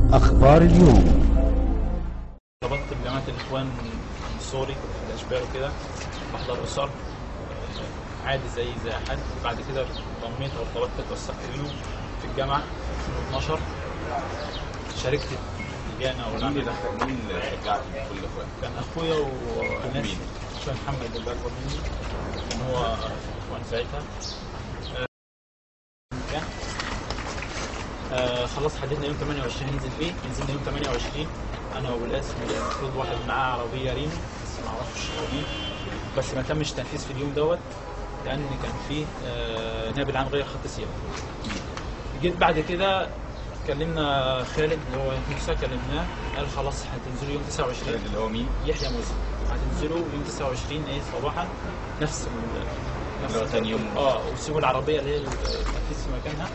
أخبار اليوم ربطت بجماعة الإخوان السوري في الأشبال وكده بحضر أسر عادي زي زي أي حد بعد كده ضميت أو ارتبطت اتوثقت بيهم في الجامعة 2012 شاركت في اللجانة مين والعمل اللي دخل مين اللي شجعك في كل الاخوان؟ كان أخويا وناس مين؟ أخويا محمد اللي أكبر مني كان هو إخوان ساعتها آه، كان آه خلاص حددنا يوم 28 ننزل فيه نزلنا يوم 28 انا وابو القاسم المفروض واحد معاه عربيه ريم بس ما اعرفش مين بس ما تمش تنفيذ في اليوم دوت لان كان فيه آه نائب العام غير خط سير جيت بعد كده كلمنا خالد اللي هو موسى كلمناه قال خلاص هتنزلوا يوم 29 خالد اللي هو مين؟ يحيى موسى هتنزلوا يوم 29 ايه صباحا نفس ال نفس اللي هو تاني يوم. اه وسيبوا العربيه اللي هي التنفيذ في مكانها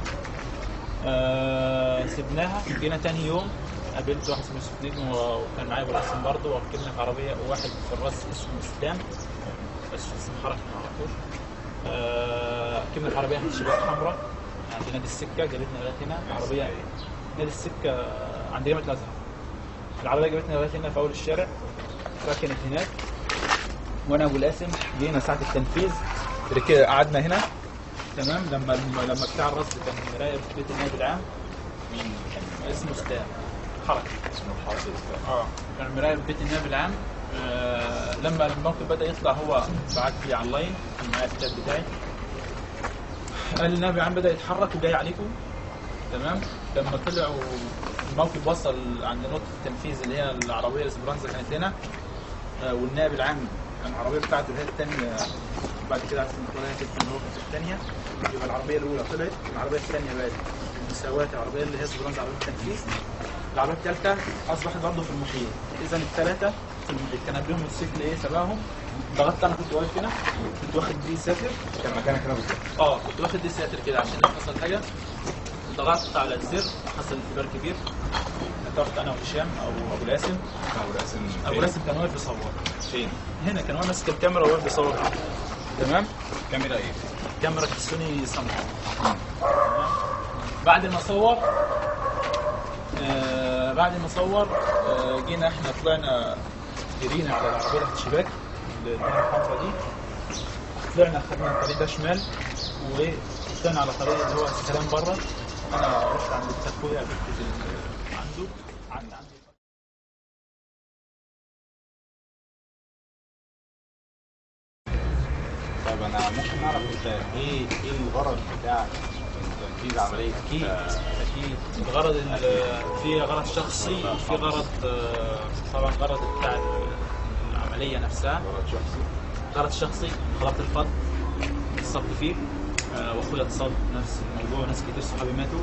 آه سبناها جينا تاني يوم قابلت واحد اسمه يوسف نجم و- وكان معايا ابو الحسن برضه وركبنا في عربيه وواحد في الراس اسمه اسلام بس اسم حركه ما اعرفوش آه، ركبنا في عربيه شباك حمراء عند نادي السكه جابتنا لغايه هنا عربيه نادي السكه عند جامعه الازهر العربيه جابتنا لغايه هنا في اول الشارع ركنت هناك وانا ابو القاسم جينا ساعه التنفيذ رك- قعدنا هنا تمام لما لما بتاع الرصد كان رايق في بيت النائب العام مين كان اسمه ستام حركه اسمه الحاصل استاذ اه كان مراقب بيت النائب العام آه لما الموقف بدا يطلع هو بعت لي على اللاين كان معايا الكتاب بتاعي قال لي النائب العام بدا يتحرك وجاي عليكم تمام لما طلعوا الموقف وصل عند نقطه التنفيذ اللي هي العربيه الاسبرانزا كانت هنا آه والنائب العام كان العربيه بتاعته اللي هي الثانيه بعد كده عرفت ان هي كانت اللي هو كانت الثانيه يبقى العربيه الاولى طلعت العربيه الثانيه بقت مساواه العربيه اللي هي اسبرانزا عربيه التنفيذ العربيه الثالثه اصبحت برضه في المحيط اذا الثلاثه في المحيط كان قبلهم موتوسيكل ايه سباهم ضغطت انا كنت واقف هنا كنت واخد دي ساتر كان مكانك هنا بالظبط اه كنت واخد دي ساتر كده عشان لو حصل حاجه ضغطت على الزر حصل انفجار كبير اعترفت انا وهشام او ابو القاسم ابو القاسم ابو فين؟ القاسم كان واقف بيصور فين؟ هنا كان هو ماسك الكاميرا وواقف بيصور تمام كاميرا ايه؟ كاميرا سوني سامسونج بعد ما صور آه بعد ما صور آه جينا احنا طلعنا جرينا على العربيه تحت الشباك اللي هي الحمراء دي طلعنا خدنا الطريق ده شمال وطلعنا على طريق اللي هو السلام بره انا رحت عند بيت اخويا قابلت ال- عنده قعدت عنده طيب انا ممكن نعرف انت ايه ايه الغرض بتاعك من تنفيذ عمليه اكيد آه، اكيد الغرض ال- في غرض شخصي وفي غرض آه، طبعا غرض بتاع العمليه نفسها غرض شخصي غرض شخصي خلقت الفض اتصبت فيه آه، واخويا اتصاب بنفس الموضوع ناس كتير صحابي ماتوا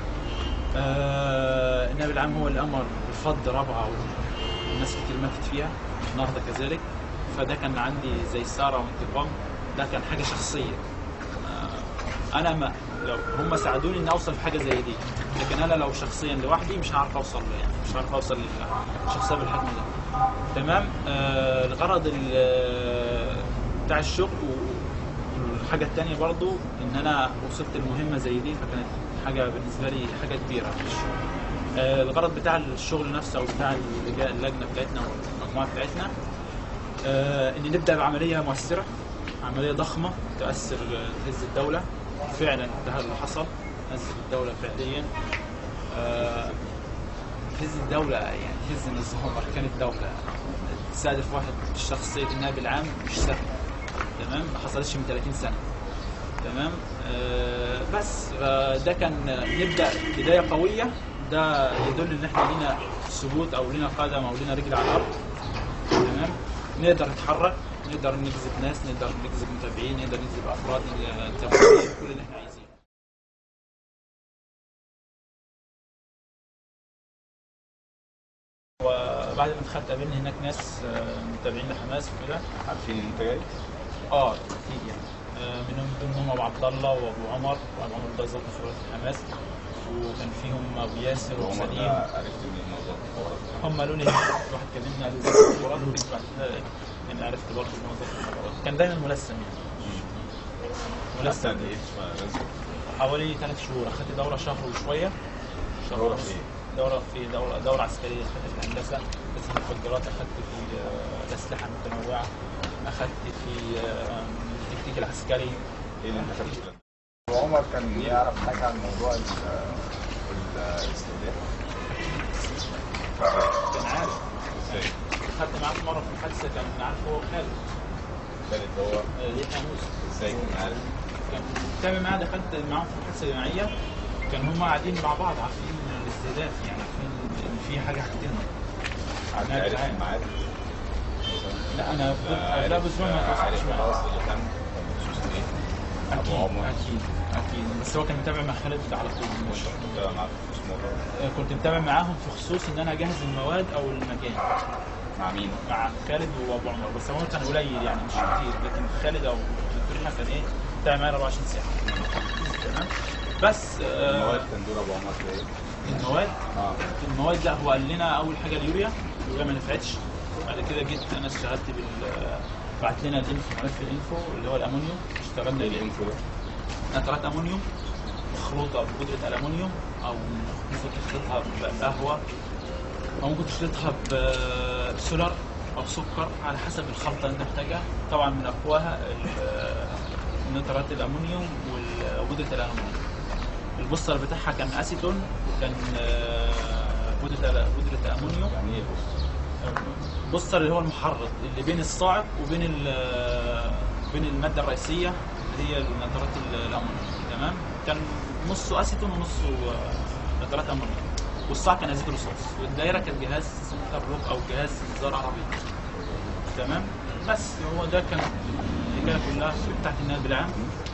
آه، النائب العام هو اللي امر بفض رابعه وناس كتير ماتت فيها النهارده كذلك فده كان عندي زي ساره وانتقام ده كان حاجه شخصيه آه، انا ما لو هم ساعدوني اني اوصل في حاجه زي دي لكن انا لو شخصيا لوحدي مش هعرف اوصل له يعني مش هعرف اوصل للشخصيه بالحجم ده تمام آه الغرض ال- بتاع الشغل و- والحاجه الثانيه برضو ان انا وصلت المهمه زي دي فكانت حاجه بالنسبه لي حاجه كبيره في الشغل آه الغرض بتاع الشغل نفسه او بتاع اللجا- اللجنه بتاعتنا والمجموعه بتاعتنا آه ان نبدا بعمليه مؤثره عمليه ضخمه تاثر آه، تهز الدوله فعلا ده اللي حصل هز الدوله فعليا آه تهز الدولة يعني تهز النظام أركان الدولة تستهدف واحد بشخصية النائب العام مش سهل تمام ما حصلتش من 30 سنة تمام آه بس آه ده كان نبدأ بداية قوية ده يدل إن إحنا لينا ثبوت أو لينا قدم أو لينا رجل على الأرض تمام نقدر نتحرك نقدر نجذب ناس نقدر نجذب متابعين نقدر نجذب أفراد نجذب تابعين كل اللي إحنا عايزينه وبعد ما دخلت قابلني هناك ناس آه، متابعين لحماس وكده عارفين ان انت جاي؟ اه اكيد يعني آه، منهم ضمنهم ابو عبد الله وابو عمر وابو عمر ده ظابط في ولايه حماس وكان فيهم ابو ياسر وعمر وسليم ده عرفت من الموضوع هم قالوا لي واحد كلمني قال لي ظابط مخابرات وجيت بعد كده إيه، ان عرفت برضه ان هو ظابط مخابرات كان دايما ملثم يعني لسه ملثم قد ايه؟ اسمها لازم حوالي ثلاث شهور اخدت دوره شهر وشويه شهر دورة ونص. في ايه؟ دوره في دوره دوره عسكريه اخذت في الهندسه بس في المخدرات اخذت في آه، الاسلحه المتنوعه اخذت في آه، التكتيك العسكري ايه اللي انت خدته ده؟ وعمر كان يعرف حاجه عن موضوع ال- ال- الاستهداف كان عارف ازاي؟ خدت معاه في مره في الحادثه كان عارف هو خالد خالد هو آه، يحيى موسى ازاي كان عارف؟ كان متابع معاه دخلت معاهم في الحادثه الجماعيه كان هم قاعدين مع بعض عارفين الاستهداف يعني عارفين ان في حاجه هتتم عارف عارف. عارف الميعاد لا انا كنت قبلها باسبوع ما عارف تواصلتش معاه خلاص اللي كان بخصوص ايه؟ اكيد أبو عمر. اكيد اكيد بس هو كان متابع مع خالد على طول مش مش كنت معاك بخصوص الموضوع ده. كنت متابع معاهم في خصوص ان انا اجهز المواد او المكان مع مين؟ مع خالد وابو عمر بس هو كان قليل يعني مش كتير لكن خالد او الدكتور حسن ايه متابع معايا 24 ساعه تمام بس المواد آه كان دور ابو عمر في ايه؟ المواد اه المواد لا هو قال لنا اول حاجه اليوريا اليوريا ما نفعتش بعد كده جيت انا اشتغلت بال بعت لنا الانفو ملف الانفو اللي هو الامونيوم اشتغلنا ايه بيه الانفو ده؟ نترات امونيوم مخلوطه ببودره الالومنيوم او ممكن تخلطها بقهوه او ممكن تخلطها بسولر او سكر على حسب الخلطه اللي انت محتاجها طبعا من اقواها ال- نترات الامونيوم وبودره الالومنيوم البوستر بتاعها كان اسيتون وكان آه، بودره بودره امونيوم يعني ايه بص؟ بوستر اللي هو المحرك اللي بين الصاعق وبين ال- بين الماده الرئيسيه اللي هي نترات الامونيوم تمام كان نصه اسيتون ونصه آه، نترات امونيوم والصاع كان ازيت رصاص والدايره كان جهاز سنتر روك او جهاز انذار عربي تمام بس هو ده كان الحكايه كلها بتاعت النائب العام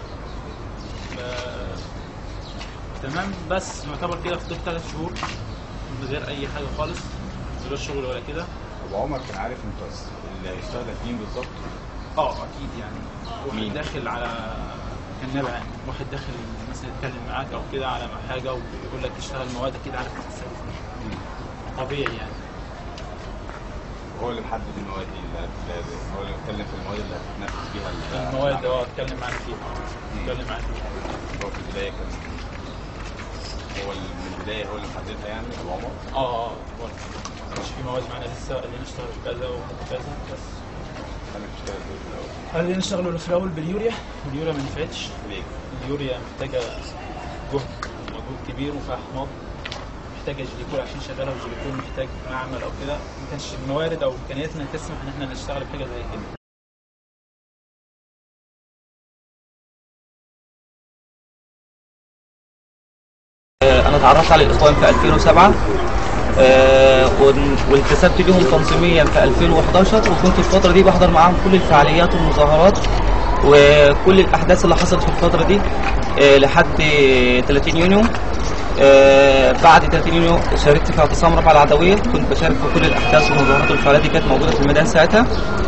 ف- تمام بس يعتبر كده فضلت ثلاث شهور من غير اي حاجه خالص من غير شغل ولا كده ابو عمر كان عارف انت اللي هيشتغل مين بالظبط؟ اه اكيد يعني واحد مين؟ داخل على كان نابع يعني واحد داخل مثلا يتكلم معاك او كده على حاجه ويقول لك اشتغل مواد اكيد عارف تتصرف طبيعي يعني هو اللي محدد المواد دي اللي هت- هو اللي بيتكلم في المواد اللي هتتنفذ فيها ال- المواد اه اتكلم معاك فيها اتكلم معاك فيها هو في البدايه كان هو اللي من البدايه هو اللي محددها يعني ابو عمر اه اه هو مش في مواد معانا لسه قال لي نشتغل كذا وكذا بس انا بشتغل ايه في الاول قال لي نشتغل في الاول باليوريا واليوريا ما نفعتش ليه؟ اليوريا محتاجه جهد ومجهود كبير وفيها حماض محتاجه جليكول عشان شغاله والجليكول محتاج معمل او كده ما كانش الموارد او امكانياتنا تسمح ان احنا نشتغل بحاجه زي كده انا اتعرفت على الاخوان في 2007 آه، ون- وانتسبت ليهم تنظيميا في 2011 وكنت الفتره دي بحضر معاهم كل الفعاليات والمظاهرات وكل الاحداث اللي حصلت في الفتره دي آه، لحد 30 يونيو آه، بعد 30 يونيو شاركت في اعتصام رفع العدويه كنت بشارك في كل الاحداث والمظاهرات والفعاليات دي كانت موجوده في الميدان ساعتها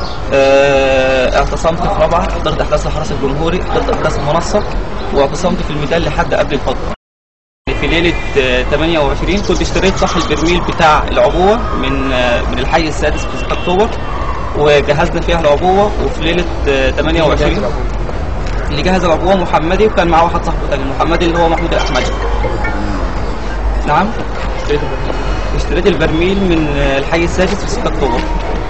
آه، اعتصمت في رابعه حضرت احداث الحرس الجمهوري حضرت احداث المنصه واعتصمت في الميدان لحد قبل الفتره في ليلة آه، 28 كنت اشتريت صح البرميل بتاع العبوة من آه، من الحي السادس في 6 أكتوبر وجهزنا فيها العبوة وفي ليلة آه، 28 اللي جهز العبوة محمدي وكان معاه واحد صاحبه تاني محمدي اللي هو محمود الأحمدي نعم اشتريت البرميل من آه، الحي السادس في 6 أكتوبر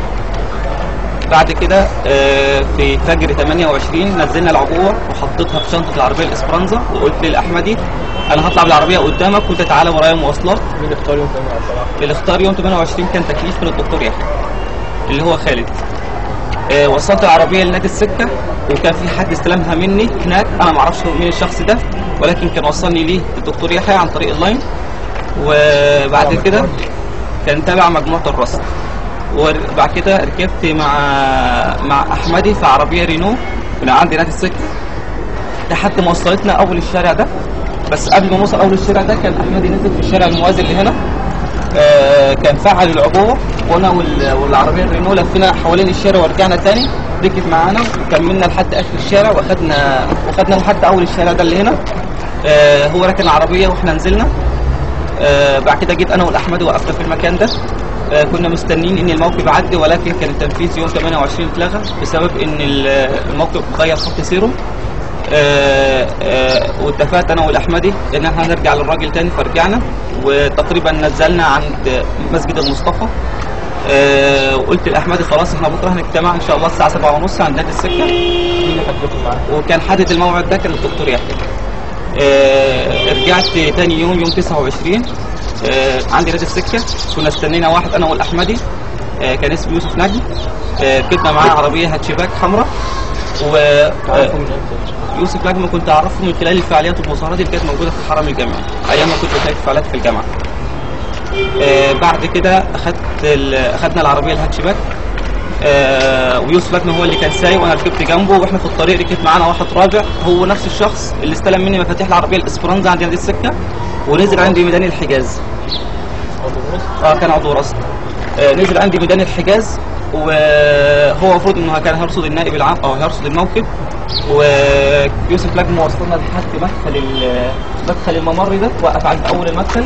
بعد كده آه، في فجر 28 نزلنا العبوه وحطيتها في شنطه العربيه الاسبرانزا وقلت للاحمدي انا هطلع بالعربيه قدامك وانت تعالى ورايا مواصلات مين اختار يوم 28 اللي اختار يوم 28 كان تكليف من الدكتور يحيى اللي هو خالد آه، وصلت العربيه لنادي السكه وكان في حد استلمها مني هناك انا ما اعرفش مين الشخص ده ولكن كان وصلني ليه الدكتور يحيى عن طريق اللاين وبعد كده كان تابع مجموعه الرصد وبعد كده ركبت مع مع احمدي في عربيه رينو من عند نادي السكه لحد ما وصلتنا اول الشارع ده بس قبل ما نوصل اول الشارع ده كان احمدي نزل في الشارع الموازي اللي هنا آه، كان فعل العبوه وانا وال- والعربيه الرينو لفينا حوالين الشارع ورجعنا تاني ركب معانا وكملنا لحد اخر الشارع واخدنا واخدنا لحد اول الشارع ده اللي هنا آه، هو ركن العربيه واحنا نزلنا آه، بعد كده جيت انا والاحمدي وقفنا في المكان ده آه، كنا مستنيين ان الموقف يعدي ولكن كان التنفيذ يوم 28 اتلغى بسبب ان ال- الموقف غير خط سيره آه، آه، واتفقت انا والاحمدي ان احنا هنرجع للراجل تاني فرجعنا وتقريبا نزلنا عند مسجد المصطفى آه، وقلت لاحمدي خلاص احنا بكره هنجتمع ان شاء الله الساعه 7 ونص عند نادي السكه وكان حدد الموعد ده كان الدكتور يحيى آه، رجعت تاني يوم يوم 29 آه، عندي نادي السكه كنا استنينا واحد انا والاحمدي آه، كان اسمه يوسف نجم آه، ركبنا معاه عربيه هاتشباك حمراء و آه، يوسف نجم كنت اعرفه من خلال الفعاليات والمظاهرات اللي كانت موجوده في الحرم الجامعي ايام ما كنت شايف فعاليات في الجامعه آه، بعد كده اخدت ال- اخدنا العربيه الهاتشباك آه، ويوسف نجم هو اللي كان سايق وانا ركبت جنبه واحنا في الطريق ركب معانا واحد رابع هو نفس الشخص اللي استلم مني مفاتيح العربيه الاسبرانزا عند نادي السكه ونزل عندي ميدان الحجاز اه كان عضو رصد آه نزل عندي ميدان الحجاز وهو المفروض انه كان هيرصد النائب العام او هيرصد الموكب ويوسف لجم وصلنا لحد مدخل ال- مدخل الممر ده وقف عند اول المدخل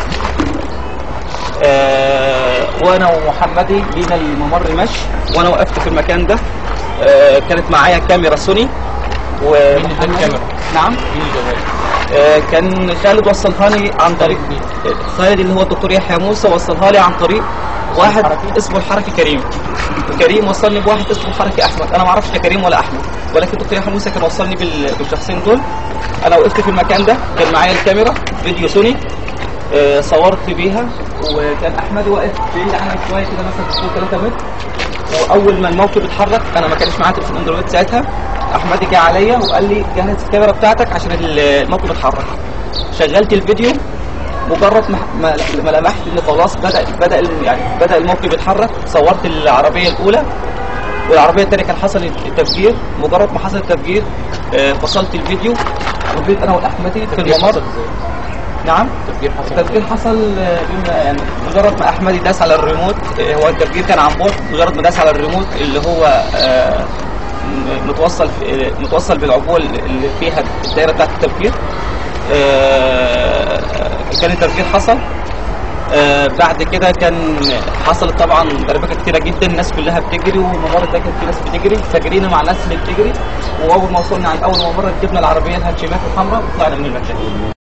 آه وانا ومحمدي لينا الممر مشي وانا وقفت في المكان ده آه كانت معايا كاميرا سوني و الكاميرا؟ نعم مين اللي آه، كان خالد وصلها لي عن طريق خالد اللي هو الدكتور يحيى موسى وصلها لي عن طريق واحد اسمه الحركي كريم كريم وصلني بواحد اسمه الحركي احمد انا ما اعرفش ده كريم ولا احمد ولكن الدكتور يحيى موسى كان وصلني بال- بالشخصين دول انا وقفت في المكان ده كان معايا الكاميرا فيديو سوني آه، صورت بيها وكان احمد واقف بعيد عني شويه كده مثلا 3 متر واول ما الموكب اتحرك انا ما كانش معايا تليفون اندرويد ساعتها احمد جه عليا وقال لي جهز الكاميرا بتاعتك عشان ال- الموكب اتحرك شغلت الفيديو مجرد ما ما ما لمحت ان خلاص بدا بدا ال- يعني بدا الموكب يتحرك صورت العربيه الاولى والعربيه الثانيه كان حصل التفجير مجرد ما حصل التفجير آه، فصلت الفيديو وجيت انا واحمدي في الممر نعم التفجير حصل التفجير حصل آه، بما يعني مجرد ما احمد داس على الريموت آه، هو التفجير كان عن بعد مجرد ما داس على الريموت اللي هو آه، م- متوصل في- آه، متوصل بالعبوه اللي فيها الدائره بتاعت التفجير آه، كان التفجير حصل آه، بعد كده كان حصلت طبعا دربكه كتيره جدا الناس كلها بتجري والممر ده كان في ناس بتجري فجرينا مع الناس اللي بتجري واول ما وصلنا عند اول ممر ركبنا العربيه الهاتشباك الحمراء وطلعنا من المكان